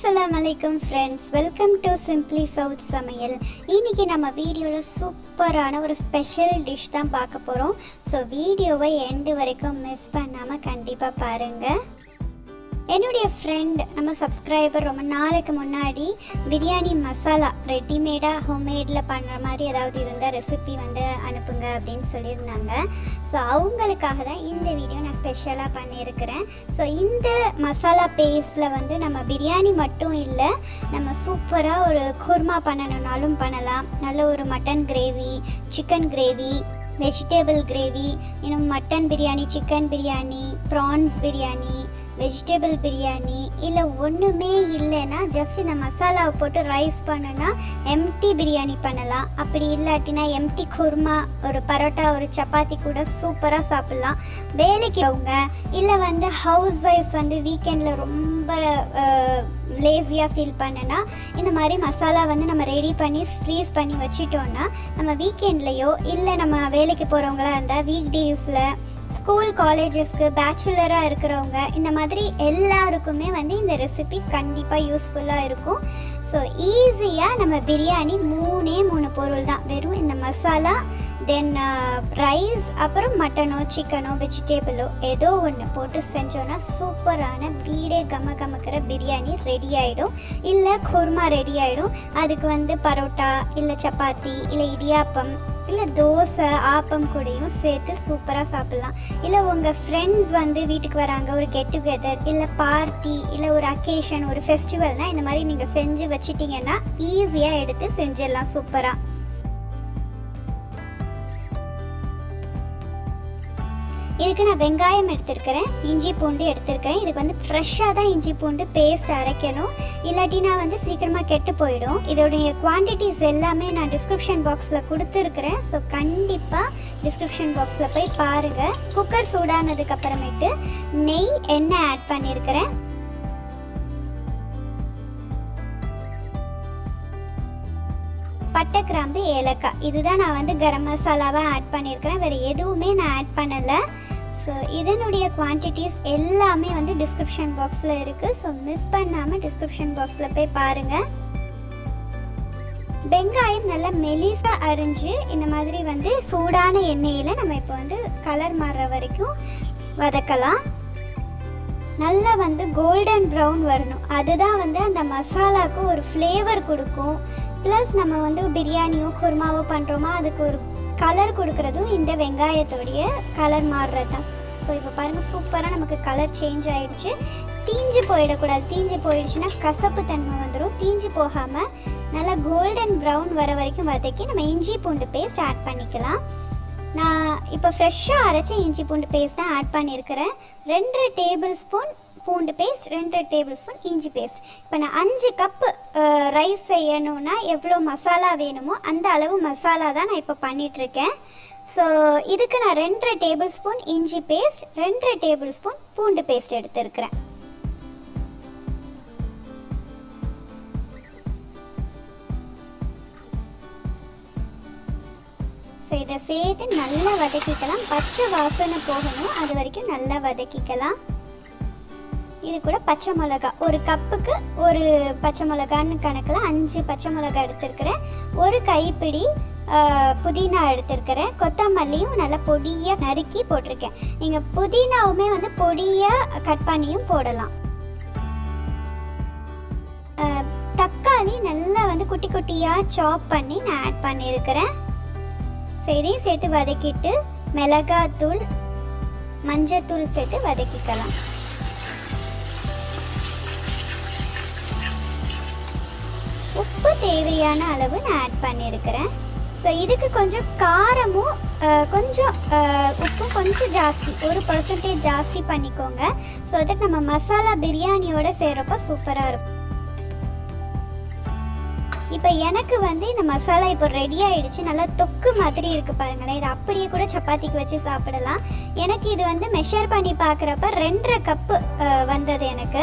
அஸ்ஸலாமு அலைக்கும் friends welcome to simply south சமையல் இன்னைக்கு நம்ம வீடியோவில் சூப்பரான ஒரு ஸ்பெஷல் டிஷ் தான் பார்க்க போகிறோம் ஸோ வீடியோவை எண்டு வரைக்கும் மிஸ் பண்ணாமல் கண்டிப்பாக பாருங்கள் என்னுடைய ஃப்ரெண்ட் நம்ம சப்ஸ்கிரைபர் ரொம்ப நாளைக்கு முன்னாடி பிரியாணி மசாலா ரெடிமேடாக ஹோம்மேடில் பண்ணுற மாதிரி ஏதாவது இருந்தால் ரெசிபி வந்து அனுப்புங்க அப்படின்னு சொல்லியிருந்தாங்க ஸோ அவங்களுக்காக தான் இந்த வீடியோ நான் ஸ்பெஷலாக பண்ணியிருக்கிறேன் ஸோ இந்த மசாலா பேஸ்டில் வந்து நம்ம பிரியாணி மட்டும் இல்லை நம்ம சூப்பராக ஒரு குர்மா பண்ணணுன்னாலும் பண்ணலாம் நல்ல ஒரு mutton gravy chicken gravy vegetable gravy இன்னும் mutton biryani chicken biryani prawns biryani vegetable biryani இல்லை ஒன்றுமே இல்லைன்னா ஜஸ்ட் இந்த மசாலாவை போட்டு ரைஸ் பண்ணுனா எம்டி பிரியாணி பண்ணலாம் அப்படி இல்லாட்டினா எம்டி குருமா ஒரு பரோட்டா ஒரு சப்பாத்தி கூட சூப்பராக சாப்பிட்லாம் வேலைக்கு அவங்க இல்லை வந்து ஹவுஸ் ஒய்ஃப் வந்து வீக்கெண்டில் ரொம்ப லேசியாக ஃபீல் பண்ணனா இந்த மாதிரி மசாலா வந்து நம்ம ரெடி பண்ணி ஃப்ரீஸ் பண்ணி வச்சிட்டோன்னா நம்ம வீக்கெண்ட்லேயோ இல்லை நம்ம வேலைக்கு போகிறவங்களா இருந்தால் வீக் டேஸில் ஸ்கூல் காலேஜஸ்க்கு பேச்சுலராக இருக்கிறவங்க இந்த மாதிரி எல்லாருக்குமே வந்து இந்த ரெசிபி கண்டிப்பாக யூஸ்ஃபுல்லாக இருக்கும் ஸோ ஈஸியாக நம்ம பிரியாணி மூணே மூணு பொருள் தான் வெறும் இந்த மசாலா தென் ரைஸ் அப்புறம் மட்டனோ சிக்கனோ வெஜிடேபிளோ ஏதோ ஒன்று போட்டு செஞ்சோன்னா சூப்பரான வீடே கம கமக்கிற பிரியாணி ரெடி ஆகிடும் இல்லை குருமா ரெடி ஆகிடும் அதுக்கு வந்து பரோட்டா இல்லை சப்பாத்தி இல்லை இடியாப்பம் இல்லை தோசை ஆப்பம் கூடயும் சேர்த்து சூப்பராக சாப்பிட்லாம் இல்லை உங்கள் ஃப்ரெண்ட்ஸ் வந்து வீட்டுக்கு வராங்க ஒரு கெட் டுகெதர் இல்லை பார்ட்டி இல்லை ஒரு அக்கேஷன் ஒரு ஃபெஸ்டிவல்னால் இந்த மாதிரி நீங்கள் செஞ்சு வச்சிட்டிங்கன்னா ஈஸியாக எடுத்து செஞ்சிடலாம் சூப்பராக இதுக்கு நான் வெங்காயம் எடுத்திருக்கிறேன் இஞ்சி பூண்டு எடுத்திருக்கிறேன் இதுக்கு வந்து ஃப்ரெஷ்ஷாக தான் இஞ்சி பூண்டு பேஸ்ட் அரைக்கணும் இல்லாட்டினா வந்து சீக்கிரமாக கெட்டு போயிடும் இதோடைய குவான்டிட்டிஸ் எல்லாமே நான் டிஸ்கிரிப்ஷன் பாக்ஸில் கொடுத்துருக்குறேன் ஸோ கண்டிப்பாக டிஸ்கிரிப்ஷன் பாக்ஸில் போய் பாருங்கள் குக்கர் சூடானதுக்கு அப்புறமேட்டு நெய் எண்ணெய் ஆட் பண்ணியிருக்கிறேன் பட்டை கிராம்பு ஏலக்காய் இதுதான் நான் வந்து கரம் மசாலாவாக ஆட் பண்ணியிருக்கிறேன் வேறு எதுவுமே நான் ஆட் பண்ணலை ஸோ இதனுடைய குவான்டிட்டிஸ் எல்லாமே வந்து டிஸ்கிரிப்ஷன் பாக்ஸில் இருக்குது ஸோ மிஸ் பண்ணாமல் டிஸ்கிரிப்ஷன் பாக்ஸில் போய் பாருங்கள் வெங்காயம் நல்லா மெலிசாக அரிஞ்சு இந்த மாதிரி வந்து சூடான எண்ணெயில் நம்ம இப்போ வந்து கலர் மாறுற வரைக்கும் வதக்கலாம் நல்லா வந்து கோல்டன் ப்ரௌன் வரணும் அதுதான் வந்து அந்த மசாலாவுக்கு ஒரு ஃப்ளேவர் கொடுக்கும் ப்ளஸ் நம்ம வந்து பிரியாணியோ குருமாவோ பண்ணுறோமா அதுக்கு ஒரு கலர் கொடுக்குறதும் இந்த வெங்காயத்தோடைய கலர் மாறுறது தான் ஸோ இப்போ பாருங்கள் சூப்பராக நமக்கு கலர் சேஞ்ச் ஆகிடுச்சு தீஞ்சு போயிடக்கூடாது தீஞ்சு போயிடுச்சுன்னா கசப்பு தன்மை வந்துடும் தீஞ்சு போகாமல் நல்லா கோல்டன் ப்ரௌன் வர வரைக்கும் வதக்கி நம்ம இஞ்சி பூண்டு பேஸ்ட் ஆட் பண்ணிக்கலாம் நான் இப்போ ஃப்ரெஷ்ஷாக அரைச்ச இஞ்சி பூண்டு பேஸ்ட் தான் ஆட் பண்ணியிருக்கிறேன் ரெண்டு டேபிள் ஸ்பூன் பூண்டு பேஸ்ட் ரெண்டு டேபிள் ஸ்பூன் இஞ்சி பேஸ்ட் இப்போ நான் அஞ்சு கப்பு ரைஸ் செய்யணும்னா எவ்வளோ மசாலா வேணுமோ அந்த அளவு மசாலா தான் நான் இப்போ பண்ணிகிட்ருக்கேன் ஸோ இதுக்கு நான் ரெண்டரை டேபிள் ஸ்பூன் இஞ்சி பேஸ்ட் ரெண்டரை டேபிள் ஸ்பூன் பூண்டு பேஸ்ட் எடுத்துருக்கிறேன் ஸோ இதை சேர்த்து நல்லா வதக்கிக்கலாம் பச்சை வாசனை போகணும் அது வரைக்கும் நல்லா வதக்கிக்கலாம் இது கூட பச்சை மிளகா ஒரு கப்புக்கு ஒரு பச்சை மிளகான்னு கணக்கில் அஞ்சு பச்சை மிளகா எடுத்திருக்கிறேன் ஒரு கைப்பிடி புதினா எடுத்திருக்கிறேன் கொத்தமல்லியும் நல்லா பொடியாக நறுக்கி போட்டிருக்கேன் நீங்கள் புதினாவுமே வந்து பொடியாக கட் பண்ணியும் போடலாம் தக்காளி நல்லா வந்து குட்டி குட்டியாக சாப் பண்ணி நான் ஆட் பண்ணியிருக்கிறேன் இதையும் சேர்த்து வதக்கிட்டு மிளகாத்தூள் மஞ்சத்தூள் சேர்த்து வதக்கிக்கலாம் உப்பு தேவையான அளவு நான் ஆட் பண்ணியிருக்கிறேன் ஸோ இதுக்கு கொஞ்சம் காரமும் கொஞ்சம் உப்பும் கொஞ்சம் ஜாஸ்தி ஒரு பர்சன்டேஜ் ஜாஸ்தி பண்ணிக்கோங்க ஸோ அதுக்கு நம்ம மசாலா பிரியாணியோட செய்கிறப்ப சூப்பராக இருக்கும் இப்போ எனக்கு வந்து இந்த மசாலா இப்போ ரெடி ஆயிடுச்சு நல்லா தொக்கு மாதிரி இருக்கு பாருங்களேன் இது அப்படியே கூட சப்பாத்திக்கு வச்சு சாப்பிடலாம் எனக்கு இது வந்து மெஷர் பண்ணி பார்க்குறப்ப ரெண்டரை கப்பு வந்தது எனக்கு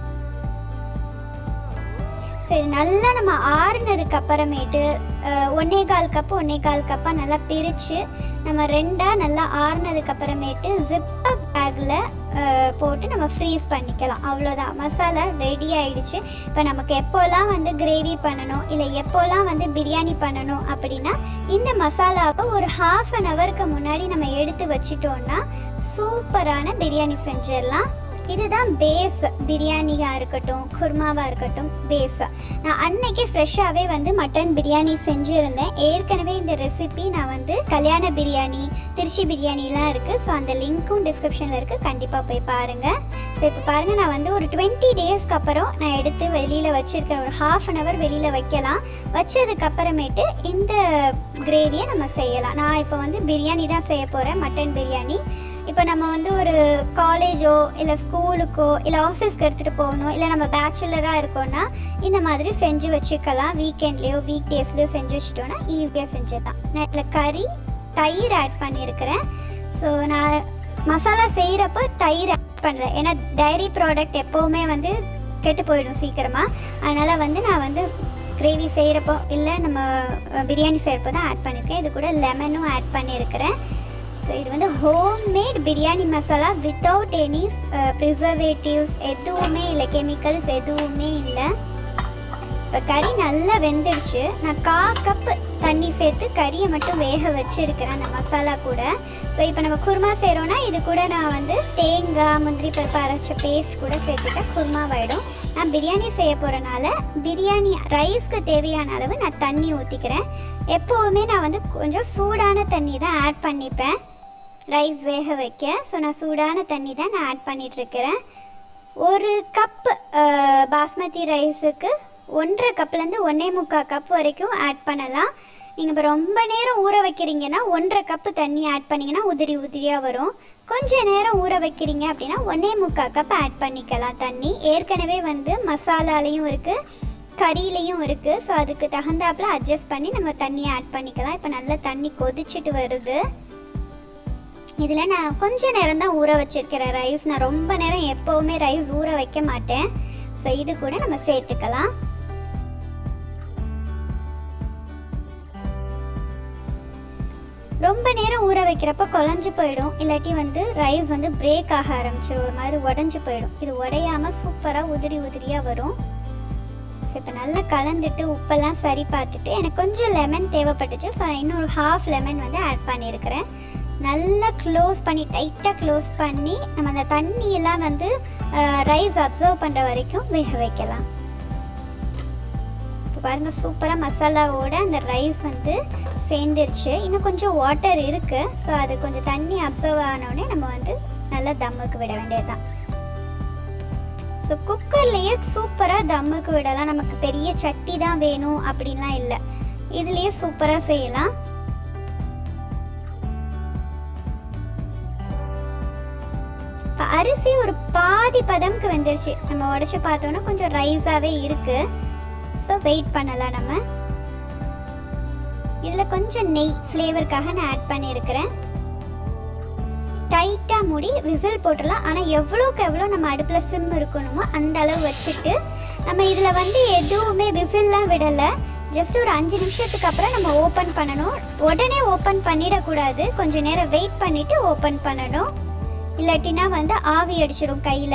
சரி நல்லா நம்ம ஆறுனதுக்கு அப்புறமேட்டு ஒன்னே கால் கப்பு ஒன்னே கால் கப்பாக நல்லா பிரித்து நம்ம ரெண்டாக நல்லா ஆறுனதுக்கு அப்புறமேட்டு ஜிப்பர் பேக்கில் போட்டு நம்ம ஃப்ரீஸ் பண்ணிக்கலாம் அவ்வளோதான் மசாலா ரெடி ஆயிடுச்சு இப்போ நமக்கு எப்போல்லாம் வந்து கிரேவி பண்ணணும் இல்லை எப்போல்லாம் வந்து பிரியாணி பண்ணணும் அப்படின்னா இந்த மசாலாவை ஒரு ஹாஃப் அன் ஹவருக்கு முன்னாடி நம்ம எடுத்து வச்சிட்டோம்னா சூப்பரான பிரியாணி செஞ்சிடலாம் இதுதான் பேஸ் பிரியாணியாக இருக்கட்டும் குருமாவாக இருக்கட்டும் பேஸ் நான் அன்னைக்கே ஃப்ரெஷ்ஷாகவே வந்து மட்டன் பிரியாணி செஞ்சுருந்தேன் ஏற்கனவே இந்த ரெசிபி நான் வந்து கல்யாண பிரியாணி திருச்சி பிரியாணிலாம் இருக்குது ஸோ அந்த லிங்க்கும் டிஸ்கிரிப்ஷனில் இருக்குது கண்டிப்பாக போய் பாருங்கள் ஸோ இப்போ பாருங்கள் நான் வந்து ஒரு டுவெண்ட்டி டேஸ்க்கு அப்புறம் நான் எடுத்து வெளியில் வச்சுருக்கேன் ஒரு ஹாஃப் அன் ஹவர் வெளியில் வைக்கலாம் வச்சதுக்கு அப்புறமேட்டு இந்த கிரேவியை நம்ம செய்யலாம் நான் இப்போ வந்து பிரியாணி தான் செய்ய போகிறேன் மட்டன் பிரியாணி இப்போ நம்ம வந்து ஒரு காலேஜோ இல்லை ஸ்கூலுக்கோ இல்லை ஆஃபீஸ்க்கு எடுத்துகிட்டு போகணும் இல்லை நம்ம பேச்சுலராக இருக்கோம்னா இந்த மாதிரி செஞ்சு வச்சுக்கலாம் வீக்கெண்ட்லேயோ வீக் டேஸ்லேயோ செஞ்சு வச்சுட்டோன்னா ஈஸியாக செஞ்சிடலாம் நான் இதில் கறி தயிர் ஆட் பண்ணியிருக்கிறேன் ஸோ நான் மசாலா செய்கிறப்போ தயிர் ஆட் பண்ணல ஏன்னா டைரி ப்ராடக்ட் எப்போவுமே வந்து கெட்டு போயிடும் சீக்கிரமாக அதனால் வந்து நான் வந்து கிரேவி செய்கிறப்போ இல்லை நம்ம அஹ், பிரியாணி செய்கிறப்போ தான் ஆட் பண்ணியிருக்கேன் இது கூட லெமனும் ஆட் பண்ணியிருக்கிறேன் ஸோ இது வந்து homemade biryani masala without any preservatives எதுவுமே இல்லை கெமிக்கல்ஸ் எதுவுமே இல்லை இப்போ கறி நல்லா வெந்துடுச்சு நான் கா கப்பு தண்ணி சேர்த்து கறியை மட்டும் வேக வச்சுருக்கிறேன் அந்த மசாலா கூட ஸோ இப்போ நம்ம குருமா செய்கிறோன்னா இது கூட நான் வந்து தேங்காய் முந்திரி பருப்பு அரைச்ச பேஸ்ட் கூட சேர்த்துட்டா குருமாவாயிடும் நான் பிரியாணி செய்ய போகிறனால பிரியாணி ரைஸ்க்கு தேவையான அளவு நான் தண்ணி ஊற்றிக்கிறேன் எப்போவுமே நான் வந்து கொஞ்சம் சூடான தண்ணி தான் ஆட் பண்ணிப்பேன் ரைஸ் வேக வைக்க ஸோ நான் சூடான தண்ணி தான் நான் ஆட் பண்ணிகிட்ருக்கிறேன் ஒரு கப் பாஸ்மதி ரைஸுக்கு ஒன்றரை கப்லேருந்து ஒன்றே முக்கால் கப் வரைக்கும் ஆட் பண்ணலாம் நீங்கள் இப்போ ரொம்ப நேரம் ஊற வைக்கிறீங்கன்னா ஒன்றரை கப்பு தண்ணி ஆட் பண்ணிங்கன்னா உதிரி உதிரியாக வரும் கொஞ்ச நேரம் ஊற வைக்கிறீங்க அப்படின்னா ஒன்றே முக்கால் கப் ஆட் பண்ணிக்கலாம் தண்ணி ஏற்கனவே வந்து மசாலாலையும் இருக்குது கறியிலையும் இருக்குது ஸோ அதுக்கு தகுந்தாப்புல அட்ஜஸ்ட் பண்ணி நம்ம தண்ணியை ஆட் பண்ணிக்கலாம் இப்போ நல்லா தண்ணி கொதிச்சிட்டு வருது இதில் நான் கொஞ்ச நேரம் தான் ஊற வச்சிருக்கிறேன் ரைஸ் நான் ரொம்ப நேரம் எப்போவுமே ரைஸ் ஊற வைக்க மாட்டேன் ஸோ இது கூட நம்ம சேர்த்துக்கலாம் ரொம்ப நேரம் ஊற வைக்கிறப்ப குழஞ்சு போயிடும் இல்லாட்டி வந்து ரைஸ் வந்து பிரேக் ஆக ஆரம்பிச்சிடும் ஒரு மாதிரி உடஞ்சி போயிடும் இது உடையாமல் சூப்பராக உதிரி உதிரியாக வரும் இப்போ நல்லா கலந்துட்டு உப்பெல்லாம் சரி பார்த்துட்டு எனக்கு கொஞ்சம் லெமன் தேவைப்பட்டுச்சு ஸோ நான் இன்னொரு ஹாஃப் லெமன் வந்து ஆட் பண்ணியிருக்கிறேன் நல்லா க்ளோஸ் பண்ணி டைட்டாக க்ளோஸ் பண்ணி நம்ம அந்த தண்ணியெல்லாம் வந்து ரைஸ் அப்சர்வ் பண்ணுற வரைக்கும் வேக வைக்கலாம் இப்போ பாருங்கள் சூப்பராக மசாலாவோட அந்த ரைஸ் வந்து சேர்ந்துருச்சு இன்னும் கொஞ்சம் வாட்டர் இருக்குது ஸோ அது கொஞ்சம் தண்ணி அப்சர்வ் ஆனோடனே நம்ம வந்து நல்லா தம்முக்கு விட வேண்டியதுதான் ஸோ குக்கர்லேயே சூப்பராக தம்முக்கு விடலாம் நமக்கு பெரிய சட்டி தான் வேணும் அப்படின்லாம் இல்லை இதுலேயே சூப்பராக செய்யலாம் இப்ப அரிசி ஒரு பாதி பதம்க்கு வெந்துருச்சு நம்ம உடச்சி பார்த்தோன்னா கொஞ்சம் ரைஸாகவே இருக்கு ஸோ வெயிட் பண்ணலாம் நம்ம இதில் கொஞ்சம் நெய் ஃப்ளேவருக்காக நான் ஆட் பண்ணியிருக்கிறேன் டைட்டாக மூடி விசில் போட்டுடலாம் ஆனால் எவ்வளோக்கு எவ்வளோ நம்ம அடுப்பில் சிம் இருக்கணுமோ அந்த அளவு வச்சுட்டு நம்ம இதில் வந்து எதுவுமே விசில்லாம் விடலை ஜஸ்ட் ஒரு அஞ்சு நிமிஷத்துக்கு அப்புறம் நம்ம ஓப்பன் பண்ணணும் உடனே ஓப்பன் பண்ணிடக்கூடாது கொஞ்ச நேரம் வெயிட் பண்ணிவிட்டு ஓப்பன் பண்ணணும் இல்லாட்டினா வந்து ஆவி அடிச்சிடும் கையில்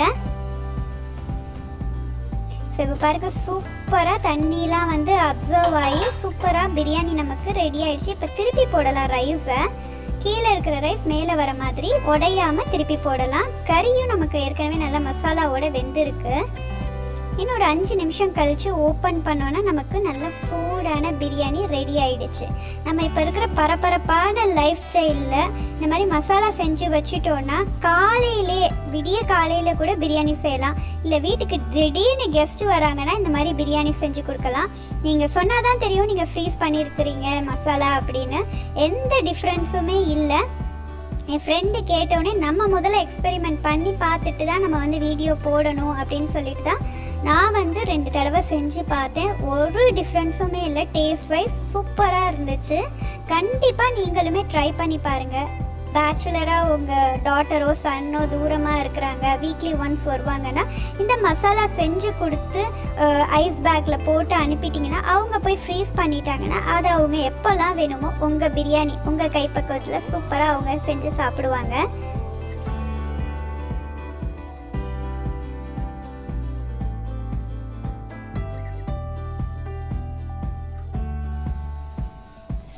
சரி இப்போ பாருங்க சூப்பராக தண்ணிலாம் வந்து அப்சர்வ் ஆகி சூப்பராக பிரியாணி நமக்கு ரெடி ஆயிடுச்சு இப்போ திருப்பி போடலாம் ரைஸை கீழே இருக்கிற ரைஸ் மேலே வர மாதிரி உடையாம திருப்பி போடலாம் கறியும் நமக்கு ஏற்கனவே நல்ல மசாலாவோட வெந்திருக்கு இன்னும் ஒரு அஞ்சு நிமிஷம் கழிச்சு ஓப்பன் பண்ணோன்னா நமக்கு நல்ல சூடான பிரியாணி ரெடி ஆயிடுச்சு நம்ம இப்போ இருக்கிற பரபரப்பான லைஃப் ஸ்டைலில் இந்த மாதிரி மசாலா செஞ்சு வச்சிட்டோன்னா காலையிலே விடிய காலையில் கூட பிரியாணி செய்யலாம் இல்லை வீட்டுக்கு திடீர்னு கெஸ்ட் வராங்கன்னா இந்த மாதிரி பிரியாணி செஞ்சு கொடுக்கலாம் நீங்கள் சொன்னால் தான் தெரியும் நீங்கள் ஃப்ரீஸ் பண்ணியிருக்கிறீங்க மசாலா அப்படின்னு எந்த டிஃப்ரென்ஸுமே இல்லை என் ஃப்ரெண்டு கேட்டோடனே நம்ம முதல்ல எக்ஸ்பெரிமெண்ட் பண்ணி பார்த்துட்டு தான் நம்ம வந்து வீடியோ போடணும் அப்படின்னு சொல்லிட்டு தான் நான் வந்து ரெண்டு தடவை செஞ்சு பார்த்தேன் ஒரு டிஃப்ரென்ஸுமே இல்லை டேஸ்ட் வைஸ் சூப்பராக இருந்துச்சு கண்டிப்பாக நீங்களுமே ட்ரை பண்ணி பாருங்கள் பேச்சுலராக உங்கள் டாட்டரோ சன்னோ தூரமாக இருக்கிறாங்க வீக்லி ஒன்ஸ் வருவாங்கன்னா இந்த மசாலா செஞ்சு கொடுத்து ஐஸ் பேக்கில் போட்டு அனுப்பிட்டிங்கன்னா அவங்க போய் ஃப்ரீஸ் பண்ணிட்டாங்கன்னா அதை அவங்க எப்போல்லாம் வேணுமோ உங்கள் பிரியாணி உங்கள் கைப்பக்குவத்தில் சூப்பராக அவங்க செஞ்சு சாப்பிடுவாங்க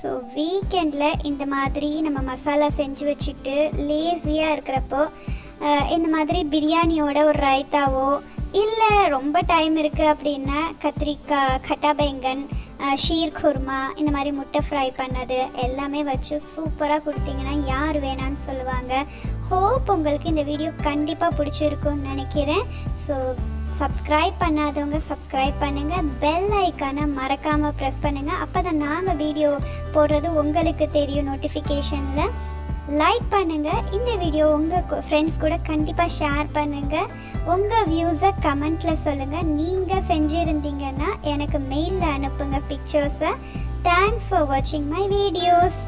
ஸோ வீக்கெண்டில் இந்த மாதிரி நம்ம மசாலா செஞ்சு வச்சுட்டு லேசியாக இருக்கிறப்போ அஹ், இந்த மாதிரி பிரியாணியோட ஒரு ரைத்தாவோ இல்லை ரொம்ப டைம் இருக்குது அப்படின்னா கத்திரிக்காய் கட்டா பேங்கன் அஹ், ஷீர் குருமா இந்த மாதிரி முட்டை ஃப்ரை பண்ணது எல்லாமே வச்சு சூப்பராக கொடுத்தீங்கன்னா யார் வேணான்னு சொல்லுவாங்க ஹோப் உங்களுக்கு இந்த வீடியோ கண்டிப்பாக பிடிச்சிருக்கும்னு நினைக்கிறேன் ஸோ சப்ஸ்கிரைப் பண்ணாதவங்க சப்ஸ்கிரைப் பண்ணுங்கள் பெல் ஐக்கானை மறக்காமல் ப்ரெஸ் பண்ணுங்கள் அப்போ தான் நாங்கள் வீடியோ போடுறது உங்களுக்கு தெரியும் நோட்டிஃபிகேஷனில் லைக் பண்ணுங்கள் இந்த வீடியோ உங்கள் ஃப்ரெண்ட்ஸ் கூட கண்டிப்பாக ஷேர் பண்ணுங்கள் உங்கள் வியூஸை கமெண்ட்டில் சொல்லுங்கள் நீங்கள் செஞ்சுருந்தீங்கன்னா எனக்கு மெயிலில் அனுப்புங்க பிக்சர்ஸை தேங்க்ஸ் ஃபார் வாட்சிங் மை வீடியோஸ்